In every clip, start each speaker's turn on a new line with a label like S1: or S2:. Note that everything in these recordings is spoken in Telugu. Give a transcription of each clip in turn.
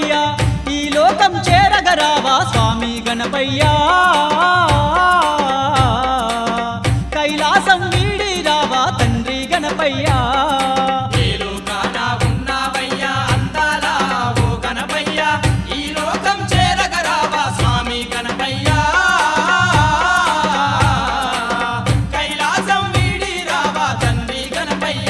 S1: గణపయ్యా ఈ లోకం చేరగరావా స్వామి గణపయ్యా కైలాసం వీడి రావా తండ్రి గణపయ్యా
S2: ఏలోకాన ఉన్నావయ్యా అందాల ఓ గణపయ్య ఈ లోకం చేరగరావా స్వామి గణపయ్య కైలాసం వీడి రావా తండ్రి గణపయ్య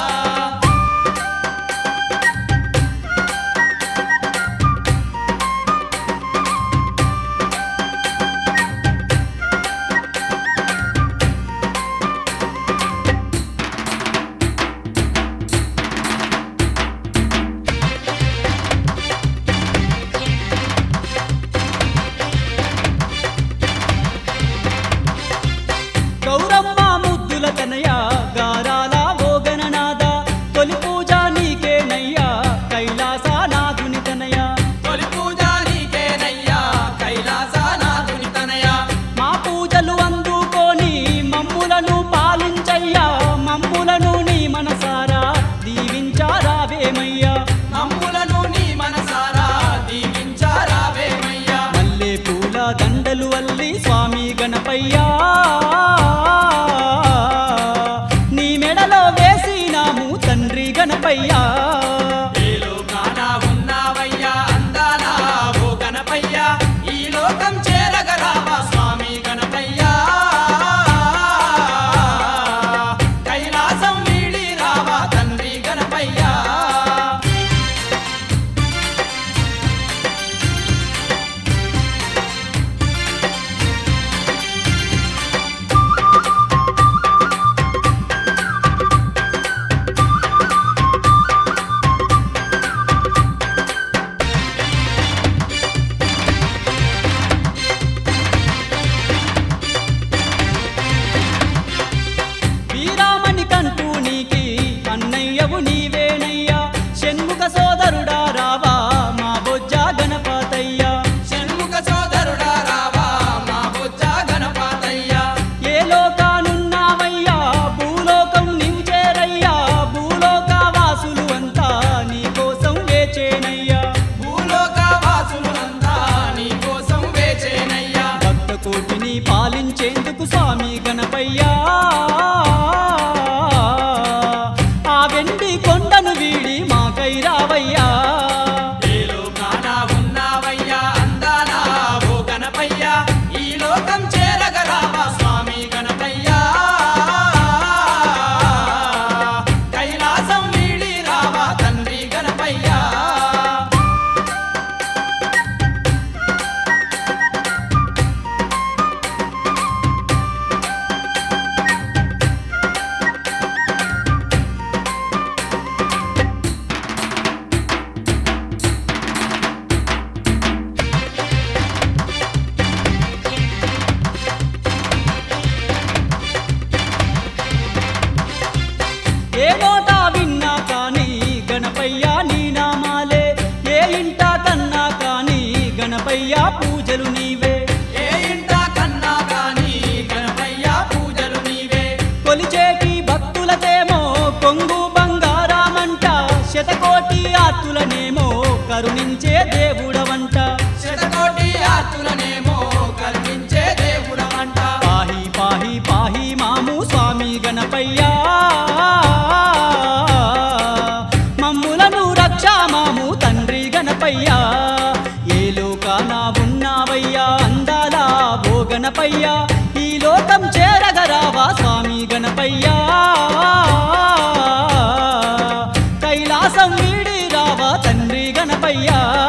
S1: గౌరమ్మ ముద్దుల తనయ గారాల ఓ గణనాద తొలి పూజ నీకేనయ్యా కైలాసనాథుని తనయ
S2: తొలి పూజ నీకేనయ్యా కైలాసనాథుని తనయ
S1: మా పూజలు అందుకొని మమ్ములను పాలించయ్యా మమ్ములను నీ మనసారా దీవించారావేమయ్యా
S2: మమ్ములను నీ మనసారా దీవించారావేమయ్యా
S1: మల్లె పూల దండలు అల్లి స్వామి గణపయ్యా నీ మెడలో వేసినాము తండ్రి గణపయ్యా
S2: ఏలోకాన ఉన్నావయ్యా అందాల ఓ గణపయ్య ఈ లోకం చేరగరావా స్వామి గణపయ్య కైలాసం వీడి రావా తండ్రి గణపయ్య
S1: వీరామణి కంటూ నీకి అన్నయ్యవు నీవేనయ్యా షణ్ముఖ సోదరుడా రావా మా బొజ్జ గణపతయ్యా
S2: షణ్ముఖ సోదరుడా రావా మా బొజ్జ గణపాతయ్య
S1: ఏ లోకానున్నావయ్యా భూలోకం నీవు చేరయ్యా భూలోక వాసులు అంతా నీ కోసం వేచేనయ్యా
S2: భూలోక వాసులంతా నీ కోసం వేచేనయ్యా
S1: భక్త కోటిని పాలించేందుకు స్వామి గణపయ్యా ఆ వెండి కొండను వీడి మాకై రావయ్యా
S2: ఏలోకాన ఉన్నావయ్యా అందాల ఓ గణపయ్య ఈ లోకం చేరగరావా స్వామి గణపయ్య కైలాసం వీడి రావా తండ్రి గణపయ్య
S1: ఏ నోట విన్నా కానీ గణపయ్యా నీ నామాలే ఏ ఇంట కన్నా కానీ గణపయ్యా పూజలు నీవే
S2: ఏ ఇంట కన్నా గాని గణపయ్య పూజలు నీవే
S1: కొలిచేటి భక్తులకేమో కొంగు బంగారామంట శతకోటి ఆత్తులనేమో కరుణించే దేవుడవంట
S2: శతకోటి ఆర్తులనేమో కల్పించే దేవుడమంట
S1: పాహి పాహి పాహి మాము స్వామి గణపయ్యా మమ్ములను రక్షా మాము తండ్రి గణపయ్యా ఏ లోకాన ఉన్నావయ్యా అందాల ఓ గణపయ్యా ఈ లోకం చేరగరావా స్వామి గణపయ్యా కైలాసం వీడి రావా తండ్రి గణపయ్యా